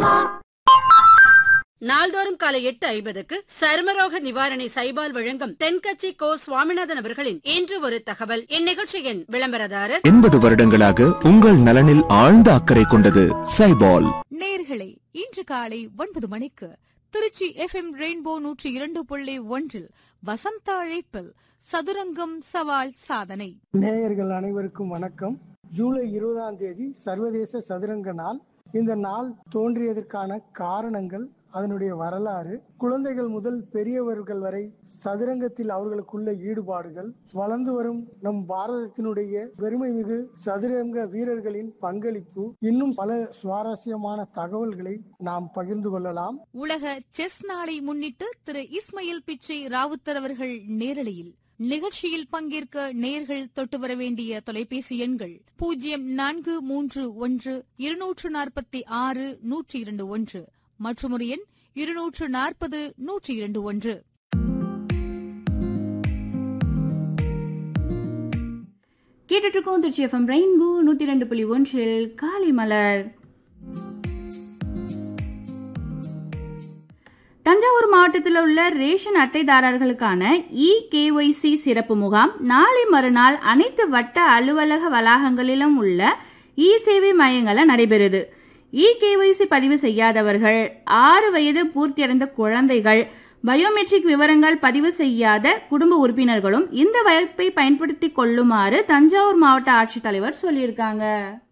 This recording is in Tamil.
நாள்தோறும் காலை எட்டு ஐம்பதுக்கு சருமரோக நிவாரணி சைபால் வழங்கும் தென்கட்சி கோ சுவாமிநாதன் அவர்களின் இன்று ஒரு தகவல் இந்நிகழ்ச்சியின் விளம்பரதாரர் எண்பது வருடங்களாக உங்கள் நலனில் ஆழ்ந்த அக்கறை கொண்டது சைபால் நேர்களே இன்று காலை ஒன்பது மணிக்கு திருச்சி எஃப்எம் ரெயின்போ நூற்றி இரண்டு புள்ளி ஒன்றில் வசந்த அழைப்பில் சதுரங்கம் சவால் சாதனை நேயர்கள் அனைவருக்கும் வணக்கம் ஜூலை இருபதாம் தேதி சர்வதேச சதுரங்க நாள் இந்த நாள் தோன்றியதற்கான காரணங்கள் அதனுடைய வரலாறு குழந்தைகள் முதல் பெரியவர்கள் வரை சதுரங்கத்தில் அவர்களுக்குள்ள ஈடுபாடுகள் வளர்ந்து வரும் நம் பாரதத்தினுடைய பெருமை மிகு சதுரங்க வீரர்களின் பங்களிப்பு இன்னும் பல சுவாரஸ்யமான தகவல்களை நாம் பகிர்ந்து கொள்ளலாம் உலக செஸ் நாளை முன்னிட்டு திரு இஸ்மையில் பிச்சை ராவுத்தர் அவர்கள் நேரலையில் நிகழ்ச்சியில் பங்கேற்க நேர்கள் தொட்டு வர வேண்டிய தொலைபேசி எண்கள் பூஜ்ஜியம் நான்கு மூன்று ஒன்று இருநூற்று நாற்பத்தி ஆறு நூற்றி இரண்டு ஒன்று மற்றும் ஒரு எண் இருநூற்று நாற்பது நூற்றி இரண்டு ஒன்று கேட்டுட்டு இருக்கோம் திருச்சி எஃப்எம் ரெயின்போ நூற்றி ரெண்டு புள்ளி ஒன்றில் காலை மலர் தஞ்சாவூர் மாவட்டத்தில் உள்ள ரேஷன் அட்டைதாரர்களுக்கான இ கேஒய்சி சிறப்பு முகாம் நாளை மறுநாள் அனைத்து வட்ட அலுவலக வளாகங்களிலும் உள்ள இ சேவை மையங்களில் நடைபெறுது இ கேஒய்சி பதிவு செய்யாதவர்கள் ஆறு வயது பூர்த்தியடைந்த குழந்தைகள் பயோமெட்ரிக் விவரங்கள் பதிவு செய்யாத குடும்ப உறுப்பினர்களும் இந்த வாய்ப்பை பயன்படுத்தி கொள்ளுமாறு தஞ்சாவூர் மாவட்ட ஆட்சித்தலைவர் சொல்லியிருக்காங்க